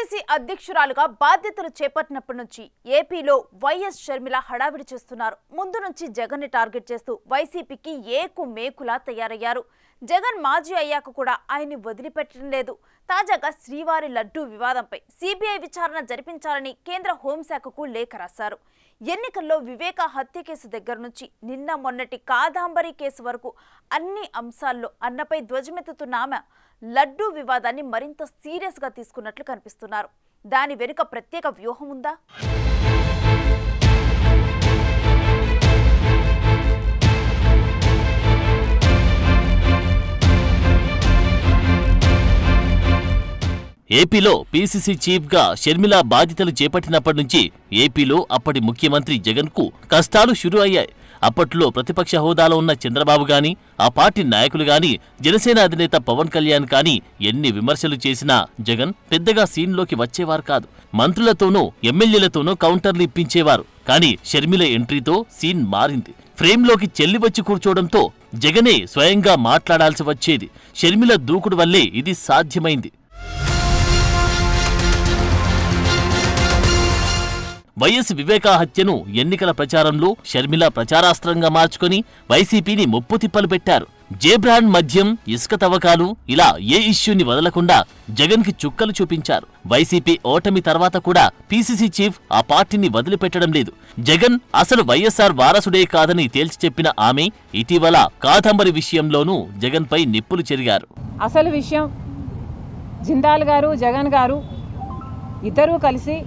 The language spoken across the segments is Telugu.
పిసిసి అధ్యక్షురాలుగా బాధ్యతలు చేపట్టినప్పటి నుంచి ఏపీలో వైఎస్ షర్మిల హడావిడి చేస్తున్నారు ముందు నుంచి జగన్ ని టార్గెట్ చేస్తూ వైసీపీకి ఏకు మేకులా తయారయ్యారు జగన్ మాజీ అయ్యాక కూడా ఆయన్ని వదిలిపెట్టడం లేదు తాజాగా శ్రీవారి లడ్డూ వివాదంపై సిబిఐ విచారణ జరిపించాలని కేంద్ర హోంశాఖకు లేఖ రాశారు ఎన్నికల్లో వివేక హత్య కేసు దగ్గర నుంచి నిన్న మొన్నటి కాదాంబరి కేసు వరకు అన్ని అంశాల్లో అన్నపై ధ్వజమెత్తుతున్న ఆమె లడ్డూ వివాదాన్ని మరింత సీరియస్ గా తీసుకున్నట్లు కనిపిస్తున్నారు దాని వెనుక ప్రత్యేక వ్యూహం ఉందా ఏపీలో పీసీసీ చీఫ్ గా షర్మిల బాధ్యతలు చేపట్టినప్పటి నుంచి ఏపీలో అప్పటి ముఖ్యమంత్రి జగన్ కు కష్టాలు షురు అయ్యాయి అప్పట్లో ప్రతిపక్ష హోదాలో ఉన్న చంద్రబాబు గాని ఆ పార్టీ నాయకులు గాని జనసేన అధినేత పవన్ కళ్యాణ్ కానీ ఎన్ని విమర్శలు చేసినా జగన్ పెద్దగా సీన్లోకి వచ్చేవారు కాదు మంత్రులతోనూ ఎమ్మెల్యేలతోనూ కౌంటర్లు ఇప్పించేవారు కానీ షర్మిల ఎంట్రీతో సీన్ మారింది ఫ్రేమ్లోకి చెల్లి వచ్చి కూర్చోవడంతో జగనే స్వయంగా మాట్లాడాల్సి వచ్చేది షర్మిల దూకుడు వల్లే ఇది సాధ్యమైంది వైఎస్ వివేకా హత్యను ఎన్నికల ప్రచారంలో షర్మిల ప్రచారాస్త్రంగా మార్చుకొని వైసీపీని ముప్పు తిప్పలు పెట్టారు జేబ్రాండ్ మద్యం ఇసుక తవ్వకాలు ఇలా ఏ ఇష్యూని వదలకుండా జగన్ కి చుక్కలు చూపించారు వైసీపీ ఓటమి తర్వాత కూడా పీసీసీ చీఫ్ ఆ పార్టీని వదిలిపెట్టడం లేదు జగన్ అసలు వైఎస్ఆర్ వారసుడే కాదని తేల్చి చెప్పిన ఆమె ఇటీవల కాదంబరి విషయంలోనూ జగన్ పై నిప్పులు చెరిగారు అసలు విషయం జిందాల్ గారు జగన్ గారు ఇద్దరూ కలిసి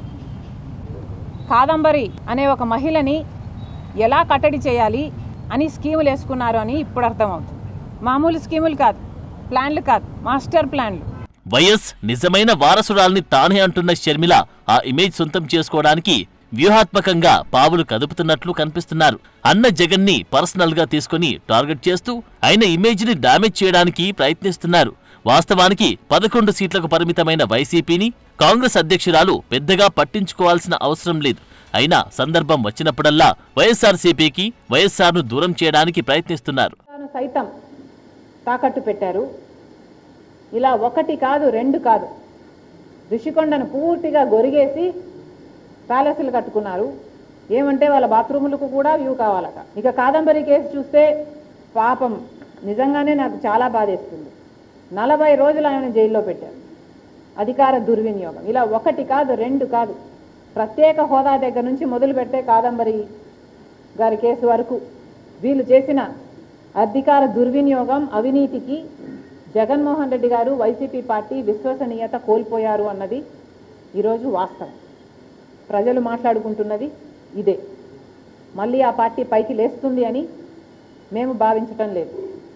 కాదంబరి అనే ఒక మహిళని ఎలా కట్టడి చేయాలి అని స్కీములు వేసుకున్నారు అని ఇప్పుడు అర్థమవుతుంది మామూలు స్కీములు కాదు ప్లాన్లు కాదు మాస్టర్ ప్లాన్లు వైఎస్ నిజమైన వారసురాల్ని తానే అంటున్న షర్మిల ఆ ఇమేజ్ సొంతం చేసుకోవడానికి వ్యూహాత్మకంగా పావులు కదుపుతున్నట్లు కనిపిస్తున్నారు అన్న జగన్ ని పర్సనల్ గా తీసుకుని టార్గెట్ చేస్తూ ఆయన ఇమేజ్ ని డామేజ్ చేయడానికి ప్రయత్నిస్తున్నారు వాస్తవానికి పదకొండు సీట్లకు పరిమితమైన వైసీపీని కాంగ్రెస్ అధ్యక్షురాలు పెద్దగా పట్టించుకోవాల్సిన అవసరం లేదు అయినా సందర్భం వచ్చినప్పుడల్లా వైఎస్ఆర్సీపీకి వైఎస్ఆర్ను దూరం చేయడానికి ప్రయత్నిస్తున్నారు తాను సైతం తాకట్టు పెట్టారు ఇలా ఒకటి కాదు రెండు కాదు ఋషికొండను పూర్తిగా గొరిగేసి ప్యాలెస్లు కట్టుకున్నారు ఏమంటే వాళ్ళ బాత్రూములకు కూడా వ్యూ కావాలట ఇక కాదంబరి కేసు చూస్తే పాపం నిజంగానే నాకు చాలా బాధేస్తుంది నలభై రోజులు ఆయన జైల్లో పెట్టారు అధికార దుర్వినియోగం ఇలా ఒకటి కాదు రెండు కాదు ప్రత్యేక హోదా దగ్గర నుంచి మొదలు పెట్టే కాదంబరి గారి కేసు వరకు వీళ్ళు చేసిన అధికార దుర్వినియోగం అవినీతికి జగన్మోహన్ రెడ్డి గారు వైసీపీ పార్టీ విశ్వసనీయత కోల్పోయారు అన్నది ఈరోజు వాస్తవం ప్రజలు మాట్లాడుకుంటున్నది ఇదే మళ్ళీ ఆ పార్టీ పైకి లేస్తుంది అని మేము భావించటం లేదు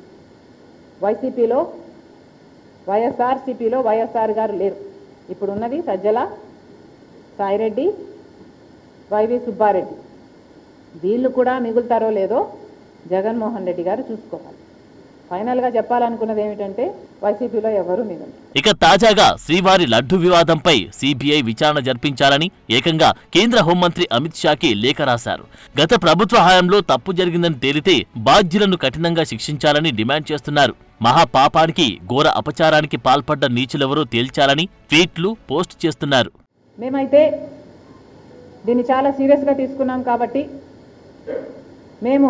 వైసీపీలో వైఎస్ఆర్సీపీలో వైఎస్ఆర్ గారు లేరు ఇప్పుడు ఉన్నది సజ్జల సాయిరెడ్డి వైవి సుబ్బారెడ్డి వీళ్ళు కూడా మిగులుతారో లేదో జగన్మోహన్ రెడ్డి గారు చూసుకోవాలి ఫైనల్గా చెప్పాలనుకున్నది ఏమిటంటే వైసీపీలో ఎవరు మిగలరు ఇక తాజాగా శ్రీవారి లడ్డు వివాదంపై సిబిఐ విచారణ జరిపించాలని ఏకంగా కేంద్ర హోంమంత్రి అమిత్ షాకి లేఖ రాశారు గత ప్రభుత్వ హయాంలో తప్పు జరిగిందని తేలితే బాధ్యులను కఠినంగా శిక్షించాలని డిమాండ్ చేస్తున్నారు మహాపాపానికి ఘోర అపచారానికి పాల్పడ్డ నీచులెవరో తేల్చాలని ట్వీట్లు పోస్ట్ చేస్తున్నారు మేమైతే దీన్ని చాలా సీరియస్గా తీసుకున్నాం కాబట్టి మేము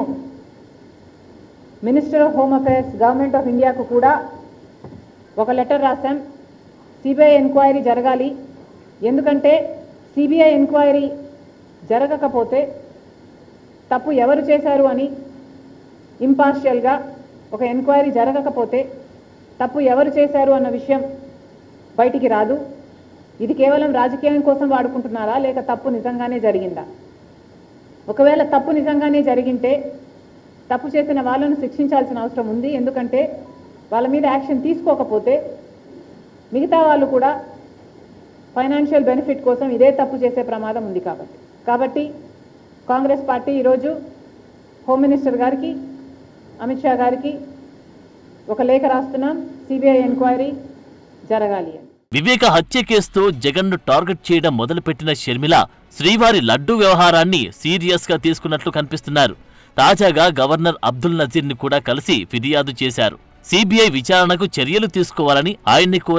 minister of home affairs government of ఇండియాకు కూడా ఒక లెటర్ రాశాం సిబిఐ ఎంక్వైరీ జరగాలి ఎందుకంటే సిబిఐ ఎంక్వైరీ జరగకపోతే తప్పు ఎవరు చేశారు అని ఇంపార్షియల్గా ఒక ఎంక్వైరీ జరగకపోతే తప్పు ఎవరు చేశారు అన్న విషయం బయటికి రాదు ఇది కేవలం రాజకీయం కోసం వాడుకుంటున్నారా లేక తప్పు నిజంగానే జరిగిందా ఒకవేళ తప్పు నిజంగానే జరిగింటే తప్పు చేసిన వాళ్ళను శిక్షించాల్సిన అవసరం ఉంది ఎందుకంటే వాళ్ళ మీద యాక్షన్ తీసుకోకపోతే మిగతా వాళ్ళు కూడా ఫైనాన్షియల్ బెనిఫిట్ కోసం ఇదే తప్పు చేసే ప్రమాదం ఉంది కాబట్టి కాబట్టి కాంగ్రెస్ పార్టీ ఈరోజు హోమ్ మినిస్టర్ గారికి అమిత్ షా గారికి ఒక లేఖ రాస్తున్నాం సిబిఐ ఎంక్వైరీ జరగాలి అని వివేక హత్య కేసుతో జగన్ను టార్గెట్ చేయడం మొదలుపెట్టిన షర్మిల శ్రీవారి లడ్డూ వ్యవహారాన్ని సీరియస్ గా తీసుకున్నట్లు కనిపిస్తున్నారు తాజాగా గవర్నర్ అబ్దుల్ నజీర్ ని కూడా కలిసి ఫిర్యాదు చేశారు సిబిఐ విచారణకు చర్యలు తీసుకోవాలని ఆయన్ని కోరారు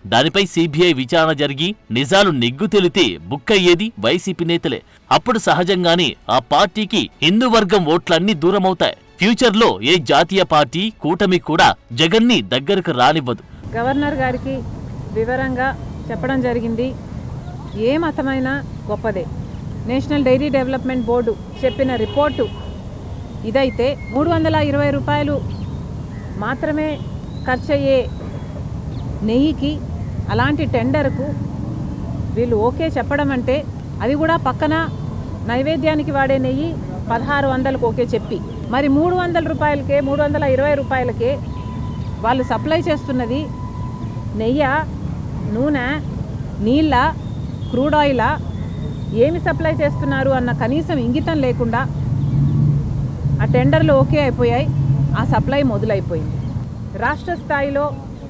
దానిపై సిబిఐ విచారణ జరిగి నిజాలు నెగ్గు తెలితే బుక్కయ్యేది వైసీపీ నేతలే అప్పుడు సహజంగానే ఆ పార్టీకి హిందూ వర్గం ఓట్లన్నీ దూరమవుతాయి ఫ్యూచర్లో ఏ జాతీయ పార్టీ కూటమి కూడా జగన్ని దగ్గరకు రానివ్వదు గవర్నర్ గారికి వివరంగా చెప్పడం జరిగింది ఏ మతమైనా గొప్పదే నేషనల్ డైరీ డెవలప్మెంట్ బోర్డు చెప్పిన రిపోర్టు ఇదైతే మూడు వందల ఇరవై రూపాయలు మాత్రమే ఖర్చయ్యే నెయ్యికి అలాంటి టెండర్కు వీళ్ళు ఓకే చెప్పడం అంటే అది కూడా పక్కన నైవేద్యానికి వాడే నెయ్యి పదహారు వందలకు ఓకే చెప్పి మరి మూడు వందల రూపాయలకే మూడు వందల ఇరవై రూపాయలకే వాళ్ళు సప్లై చేస్తున్నది నెయ్యి నూనె నీళ్ళ క్రూడ్ ఆయిలా ఏమి సప్లై చేస్తున్నారు అన్న కనీసం ఇంగితం లేకుండా ఆ టెండర్లు ఓకే అయిపోయాయి ఆ సప్లై మొదలైపోయింది రాష్ట్ర స్థాయిలో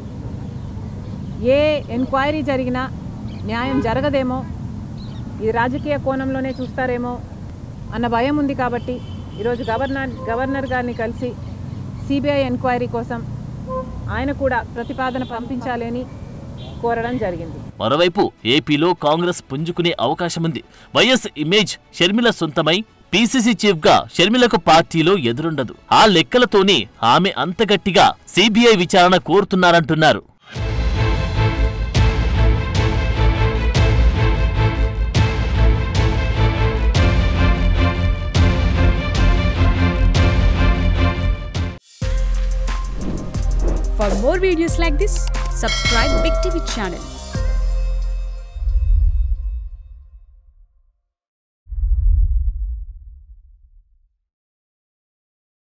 ఏ ఎంక్వైరీ జరిగినా న్యాయం జరగదేమో ఇది రాజకీయ కోణంలోనే చూస్తారేమో అన్న భయం ఉంది కాబట్టి ఈరోజు గవర్నర్ గవర్నర్ గారిని కలిసి సిబిఐ ఎంక్వైరీ కోసం ఆయన కూడా ప్రతిపాదన పంపించాలని కోరడం జరిగింది మరోవైపు ఏపీలో కాంగ్రెస్ పుంజుకునే అవకాశముంది వైఎస్ ఇమేజ్ షర్మిల సొంతమై పీసీసీ చీఫ్ గా షర్మిలకు పార్టీలో ఎదురుండదు ఆ లెక్కలతోనే ఆమె అంత గట్టిగా సిబిఐ విచారణ కోరుతున్నారంటున్నారు For more videos like this, subscribe Big TV channel